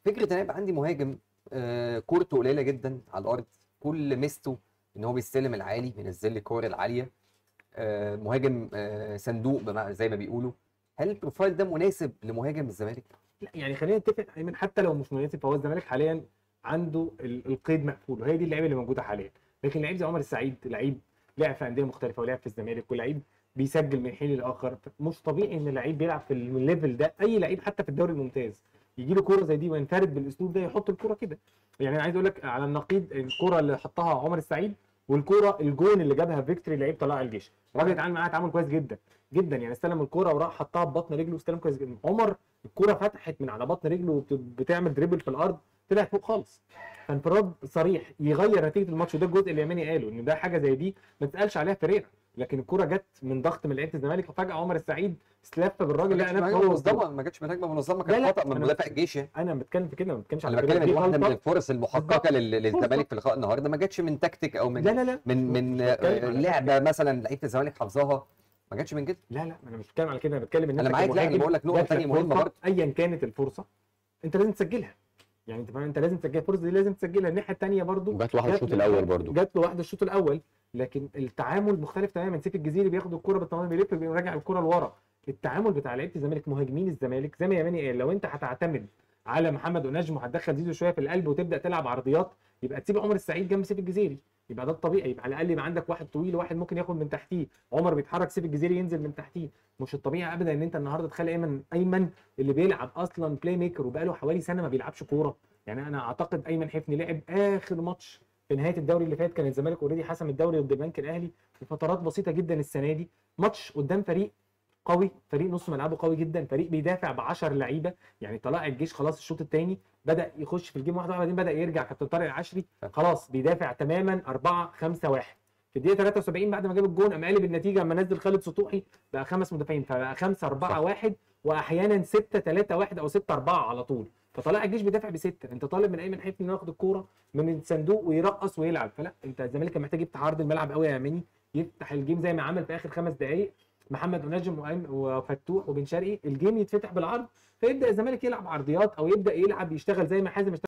فكره ان يبقى عندي مهاجم آه، كورته قليله جدا على الارض كل ميزته ان هو بيستلم العالي بينزل لي الكور العاليه آه، مهاجم آه، صندوق بمع- زي ما بيقولوا هل البروفايل ده مناسب لمهاجم الزمالك؟ لا يعني خلينا نتفق ايمن حتى لو مش مناسب فهو الزمالك حاليا عنده ال- القيد مقفول وهي دي اللعيبه اللي موجوده حاليا لكن لعيب زي عمر السعيد لعيب لعب في انديه مختلفه ولعب في الزمالك ولعيب بيسجل من حين لاخر مش طبيعي ان لعيب بيلعب في الليفل ده اي لعيب حتى في الدوري الممتاز يجي له كوره زي دي وينفرد بالاسلوب ده يحط الكوره كده يعني انا عايز اقول لك على النقيض الكوره اللي حطها عمر السعيد والكوره الجون اللي جابها فيكتوري لعيب طلائع الجيش الراجل اتعامل معاها تعامل كويس جدا جدا يعني استلم الكوره وراح حطها ببطن رجله واستلم كويس جدا عمر الكوره فتحت من على بطن رجله وبتعمل دريبل في الارض طلعت فوق خالص فانفراد صريح يغير نتيجه الماتش وده الجزء اللي يماني قاله ان ده حاجه زي دي ما تسالش عليها فريرا لكن الكوره جت من ضغط من لعيبه الزمالك وفجاه عمر السعيد استلف بالراجل ما لقى جاتش نفسه مهاجمه هو منظمه ما جاتش من هجمه منظمه لا، كان لا، خطا من أنا- مدافع الجيش يعني انا بتكلم في كده ما بتكلمش على انا فريرا. بتكلم دي ان واحده من غلطة. الفرص المحققه بالظبط. لل- للزمالك في لقاء النهارده ما جاتش من تكتيك او من لا لا لا من من مش بتكلم آه، على لعبه مثلا لعيبه الزمالك حافظاها ما جاتش من كده لا لا انا مش بتكلم على كده انا بتكلم ان أنا انت معاك، لا، أنا كمهاجم بقول لك نقطة جات تانية مهمة فرصة، برضه. ايا كانت الفرصه انت لازم تسجلها يعني انت فاهم انت لازم تسجلها الفرصه دي لازم تسجلها الناحيه الثانيه برضو وجات له واحده جات الشوط له- الاول برضو جات له واحده الشوط الاول لكن التعامل مختلف تماما سيف الجزيري بياخد الكوره بالطوال بيلف بيقوم راجع الكوره لورا التعامل بتاع لعيبه الزمالك مهاجمين الزمالك زي ما يماني قال لو انت هتعتمد على محمد ونجم وهتدخل زيزو شويه في القلب وتبدا تلعب عرضيات يبقى تسيب عمر السعيد جنب سيف الجزيري يبقى ده الطبيعي يبقى على الاقل يبقى عندك واحد طويل وواحد ممكن ياخد من تحتيه عمر بيتحرك سيف الجزيري ينزل من تحتيه مش الطبيعي ابدا ان انت النهارده تخلي ايمن ايمن اللي بيلعب اصلا بلاي ميكر وبقاله حوالي سنه ما بيلعبش كوره يعني انا اعتقد ايمن حفني لعب اخر ماتش في نهايه الدوري اللي فات كان الزمالك اوريدي حسم الدوري ضد البنك الاهلي في فترات بسيطه جدا السنه دي ماتش قدام فريق قوي فريق نص ملعبه قوي جدا فريق بيدافع ب 10 لعيبه يعني طلائع الجيش خلاص الشوط الثاني بدا يخش في الجيم واحده وبعدين بدا يرجع كابتن طارق العشري خلاص بيدافع تماما 4 5 1 في الدقيقه 73 بعد ما جاب الجون قام قالب النتيجه اما نزل خالد سطوحي بقى خمس مدافعين فبقى 5 4 1 واحيانا 6 3 1 او 6 4 على طول فطلائع الجيش بيدافع بسته انت طالب من ايمن حفني انه ياخد الكوره من الصندوق ويرقص ويلعب فلا انت الزمالك كان محتاج يفتح عرض الملعب قوي يا يماني يفتح الجيم زي ما عمل في اخر خمس دقائق محمد ونجم وأيمن- وفتوح وبن شرقي الجيم يتفتح بالعرض فيبدا الزمالك يلعب عرضيات او يبدا يلعب يشتغل زي ما حازم اشتغل